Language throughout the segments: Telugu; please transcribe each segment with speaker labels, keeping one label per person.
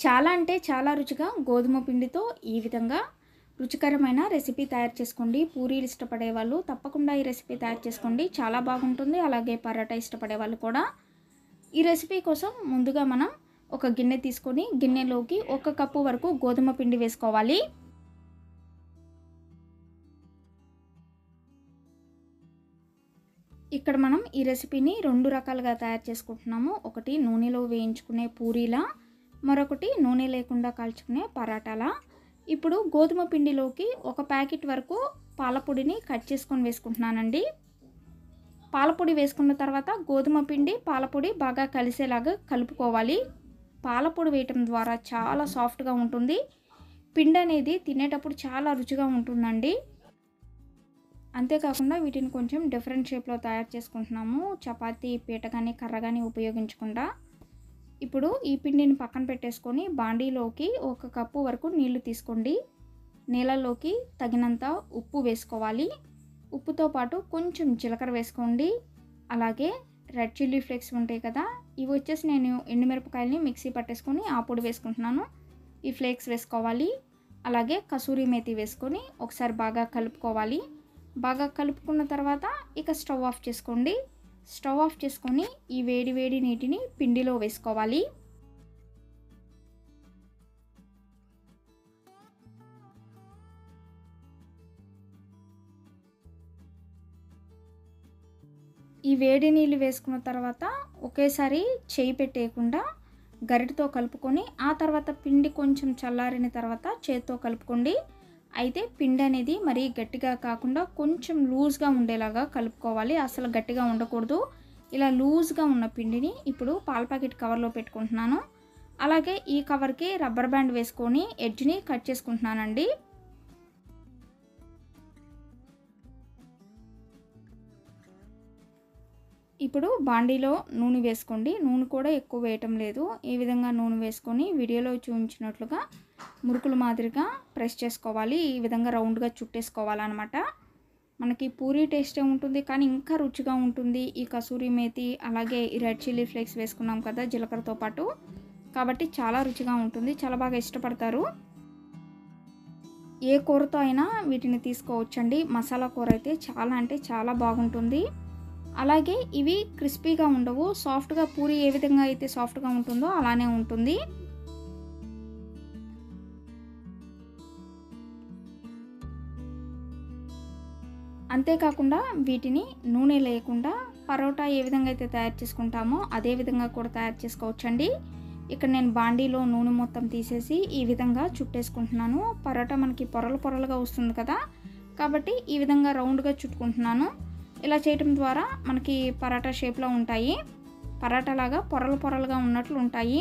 Speaker 1: చాలా అంటే చాలా రుచిగా గోధుమ పిండితో ఈ విధంగా రుచికరమైన రెసిపీ తయారు చేసుకోండి పూరీలు ఇష్టపడే వాళ్ళు తప్పకుండా ఈ రెసిపీ తయారు చేసుకోండి చాలా బాగుంటుంది అలాగే పరోటా ఇష్టపడే వాళ్ళు కూడా ఈ రెసిపీ కోసం ముందుగా మనం ఒక గిన్నె తీసుకొని గిన్నెలోకి ఒక కప్పు వరకు గోధుమ పిండి వేసుకోవాలి ఇక్కడ మనం ఈ రెసిపీని రెండు రకాలుగా తయారు చేసుకుంటున్నాము ఒకటి నూనెలో వేయించుకునే పూరీలా మరొకటి నూనె లేకుండా కాల్చుకునే పరాటాలా ఇప్పుడు గోధుమ పిండిలోకి ఒక ప్యాకెట్ వరకు పాలపొడిని కట్ చేసుకొని వేసుకుంటున్నానండి పాలపొడి వేసుకున్న తర్వాత గోధుమ పిండి పాలపొడి బాగా కలిసేలాగా కలుపుకోవాలి పాలపొడి వేయటం ద్వారా చాలా సాఫ్ట్గా ఉంటుంది పిండి అనేది తినేటప్పుడు చాలా రుచిగా ఉంటుందండి అంతేకాకుండా వీటిని కొంచెం డిఫరెంట్ షేప్లో తయారు చేసుకుంటున్నాము చపాతీ పీట కానీ కర్ర కానీ ఉపయోగించకుండా ఇప్పుడు ఈ పిండిని పక్కన పెట్టేసుకొని బాండీలోకి ఒక కప్పు వరకు నీళ్లు తీసుకోండి నీళ్ళలోకి తగినంత ఉప్పు వేసుకోవాలి ఉప్పుతో పాటు కొంచెం జీలకర్ర వేసుకోండి అలాగే రెడ్ చిల్లీ ఫ్లేక్స్ ఉంటాయి కదా ఇవి వచ్చేసి నేను ఎండుమిరపకాయలని మిక్సీ పట్టేసుకొని ఆ పొడి వేసుకుంటున్నాను ఈ ఫ్లేక్స్ వేసుకోవాలి అలాగే కసూరి మేతి వేసుకొని ఒకసారి బాగా కలుపుకోవాలి బాగా కలుపుకున్న తర్వాత ఇక స్టవ్ ఆఫ్ చేసుకోండి స్టవ్ ఆఫ్ చేసుకొని ఈ వేడి వేడి నీటిని పిండిలో వేసుకోవాలి ఈ వేడి నీళ్ళు వేసుకున్న తర్వాత ఒకేసారి చేయి పెట్టేయకుండా గరిటతో కలుపుకొని ఆ తర్వాత పిండి కొంచెం చల్లారిన తర్వాత చేతితో కలుపుకోండి అయితే పిండి అనేది మరీ గట్టిగా కాకుండా కొంచెం లూజ్గా ఉండేలాగా కలుపుకోవాలి అసలు గట్టిగా ఉండకూడదు ఇలా లూజ్గా ఉన్న పిండిని ఇప్పుడు పాల ప్యాకెట్ కవర్లో పెట్టుకుంటున్నాను అలాగే ఈ కవర్కి రబ్బర్ బ్యాండ్ వేసుకొని ఎడ్జ్ని కట్ చేసుకుంటున్నానండి ఇప్పుడు బాండీలో నూనె వేసుకోండి నూనె కూడా ఎక్కువ వేయటం లేదు ఈ విధంగా నూనె వేసుకొని వీడియోలో చూపించినట్లుగా మురుకుల మాదిరిగా ప్రెస్ చేసుకోవాలి ఈ విధంగా రౌండ్గా చుట్టేసుకోవాలన్నమాట మనకి పూరీ టేస్టే ఉంటుంది కానీ ఇంకా రుచిగా ఉంటుంది ఈ కసూరి మేతి అలాగే ఈ రెడ్ చిల్లీ ఫ్లేక్స్ వేసుకున్నాం కదా జీలకర్రతో పాటు కాబట్టి చాలా రుచిగా ఉంటుంది చాలా బాగా ఇష్టపడతారు ఏ కూరతో అయినా వీటిని తీసుకోవచ్చండి మసాలా కూర అయితే చాలా అంటే చాలా బాగుంటుంది అలాగే ఇవి క్రిస్పీగా ఉండవు సాఫ్ట్గా పూరి ఏ విధంగా అయితే సాఫ్ట్గా ఉంటుందో అలానే ఉంటుంది అంతేకాకుండా వీటిని నూనె లేకుండా పరోటా ఏ విధంగా అయితే తయారు చేసుకుంటామో అదే విధంగా కూడా తయారు చేసుకోవచ్చండి ఇక్కడ నేను బాండీలో నూనె మొత్తం తీసేసి ఈ విధంగా చుట్టేసుకుంటున్నాను పరోటా మనకి పొరలు పొరలుగా వస్తుంది కదా కాబట్టి ఈ విధంగా రౌండ్గా చుట్టుకుంటున్నాను ఇలా చేయటం ద్వారా మనకి పరాటా షేప్లో ఉంటాయి పరాటా లాగా పొరలు పొరలుగా ఉన్నట్లు ఉంటాయి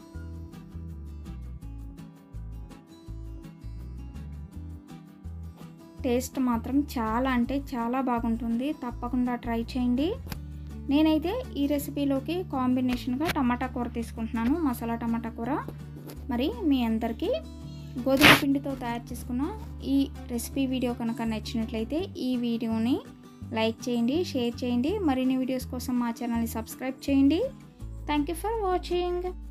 Speaker 1: టేస్ట్ మాత్రం చాలా అంటే చాలా బాగుంటుంది తప్పకుండా ట్రై చేయండి నేనైతే ఈ రెసిపీలోకి కాంబినేషన్గా టమాటా కూర తీసుకుంటున్నాను మసాలా టమాటా కూర మరి మీ అందరికీ గోధుమ పిండితో తయారు చేసుకున్న ఈ రెసిపీ వీడియో కనుక నచ్చినట్లయితే ఈ వీడియోని లైక్ చేయండి షేర్ చేయండి మరిన్ని వీడియోస్ కోసం మా ఛానల్ని సబ్స్క్రైబ్ చేయండి థ్యాంక్ యూ ఫర్ వాచింగ్